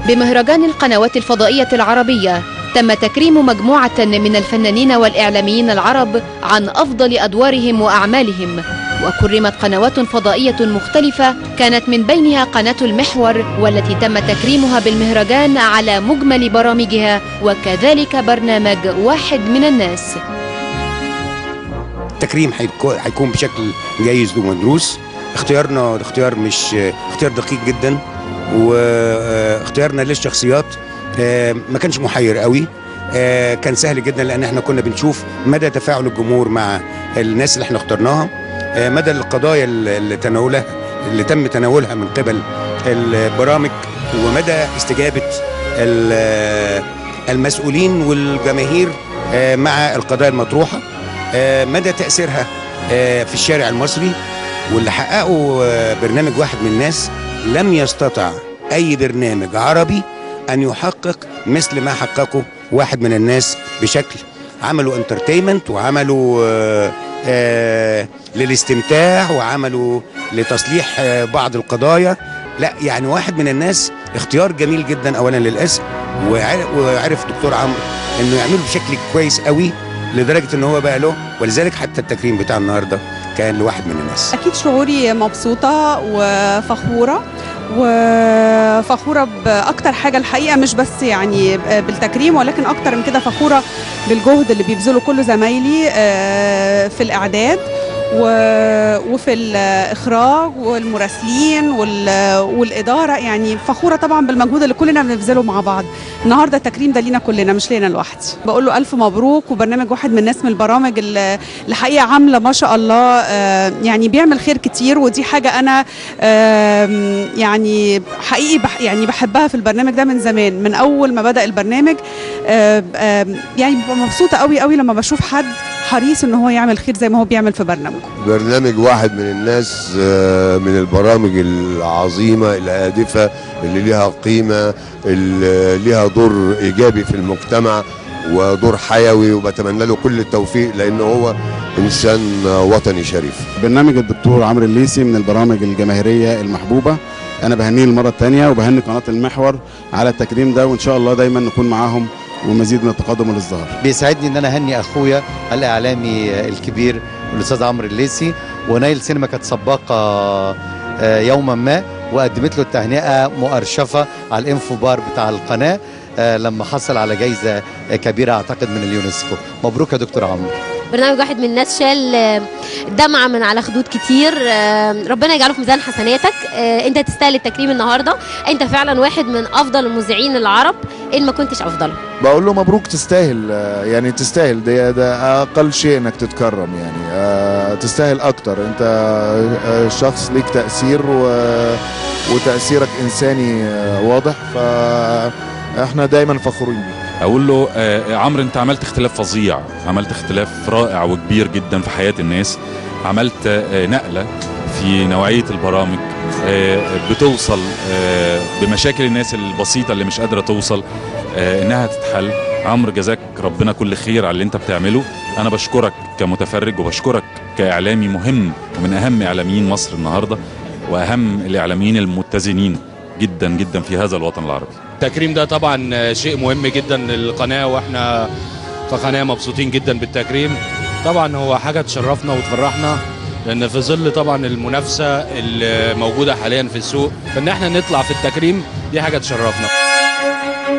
بمهرجان القنوات الفضائية العربية تم تكريم مجموعة من الفنانين والإعلاميين العرب عن أفضل أدوارهم وأعمالهم وكرمت قنوات فضائية مختلفة كانت من بينها قناة المحور والتي تم تكريمها بالمهرجان على مجمل برامجها وكذلك برنامج واحد من الناس التكريم هيكو- هيكون بشكل جيد ومدروس اختيارنا اختيار مش اختيار دقيق جدا واختيارنا للشخصيات آه، ما كانش محير قوي آه، كان سهل جدا لان احنا كنا بنشوف مدى تفاعل الجمهور مع الناس اللي احنا اخترناها آه، مدى القضايا اللي اللي تناولها اللي تم تناولها من قبل البرامج ومدى استجابه ال- المسؤولين والجماهير آه، مع القضايا المطروحه آه، مدى تأثيرها آه، في الشارع المصري واللي حققه آه، برنامج واحد من الناس لم يستطع أي برنامج عربي أن يحقق مثل ما حققه واحد من الناس بشكل عملوا انترتينمنت وعملوا آه، آه، للاستمتاع وعملوا لتصليح آه، بعض القضايا لا يعني واحد من الناس اختيار جميل جدا اولا للاسم وعرف, وعرف دكتور عمرو انه يعمله بشكل كويس قوي لدرجه ان هو بقى له ولذلك حتى التكريم بتاع النهارده كان لواحد من الناس أكيد شعوري مبسوطة وفخورة وفخورة بأكتر حاجة الحقيقة مش بس يعني بالتكريم ولكن أكتر من كده فخورة بالجهد اللي بيبذله كل زمايلي آه، في الإعداد و- وفي الإخراج والمراسلين وال- والإدارة يعني فخورة طبعا بالمجهود اللي كلنا بنبذله مع بعض النهارده التكريم ده لينا كلنا مش لينا لوحدي بقول له ألف مبروك وبرنامج واحد من الناس من البرامج اللي الحقيقة عاملة ما شاء الله آه، يعني بيعمل خير كتير ودي حاجة أنا آم، يعني حقيقي بح يعني بحبها في البرنامج ده من زمان من أول ما بدأ البرنامج آم، آم، يعني ببقى مبسوطة قوي قوي لما بشوف حد حريص ان هو يعمل خير زي ما هو بيعمل في برنامجه برنامج واحد من الناس آه، من البرامج العظيمة الهادفة اللي ليها قيمة اللي ليها دور إيجابي في المجتمع ودور حيوي وبتمنى له كل التوفيق لأنه هو إنسان وطني شريف برنامج الدكتور عمرو الليسي من البرامج الجماهيرية المحبوبة أنا بهنيه المرة الثانية وبهني قناة المحور على التكريم ده وإن شاء الله دايما نكون معاهم ومزيد من التقدم والازدهار بيسعدني ان انا اهني اخويا الاعلامي الكبير الاستاذ عمرو الليسي ونايل سينما كانت سباقه آه، يوما ما وقدمت له التهنئه مؤرشفه على الانفو بار بتاع القناه آه، لما حصل على جائزه كبيره اعتقد من اليونسكو مبروك يا دكتور عمرو برنامج واحد من الناس شال آه، دمعة من على خدود كتير آه، ربنا يجعله في ميزان حسناتك آه، انت تستاهل التكريم النهارده انت فعلا واحد من افضل المذيعين العرب ان ما كنتش افضله بقول له مبروك تستاهل آه، يعني تستاهل ده ده اقل شيء انك تتكرم يعني آه، تستاهل اكتر انت آه، شخص ليك تاثير و- وتاثيرك انساني آه، واضح فاحنا دايما فخورين بيك اقول له آه عمرو انت عملت اختلاف فظيع عملت اختلاف رائع وكبير جدا في حياه الناس عملت آه نقله في نوعيه البرامج آه بتوصل آه بمشاكل الناس البسيطه اللي مش قادره توصل آه انها تتحل عمرو جزاك ربنا كل خير على اللي انت بتعمله انا بشكرك كمتفرج وبشكرك كاعلامي مهم ومن اهم اعلاميين مصر النهارده واهم الاعلاميين المتزنين جدا جدا في هذا الوطن العربي التكريم ده طبعا شيء مهم جدا للقناه واحنا كقناه مبسوطين جدا بالتكريم طبعا هو حاجه تشرفنا وتفرحنا لان في ظل طبعا المنافسه اللي موجوده حاليا في السوق فان احنا نطلع في التكريم دي حاجه تشرفنا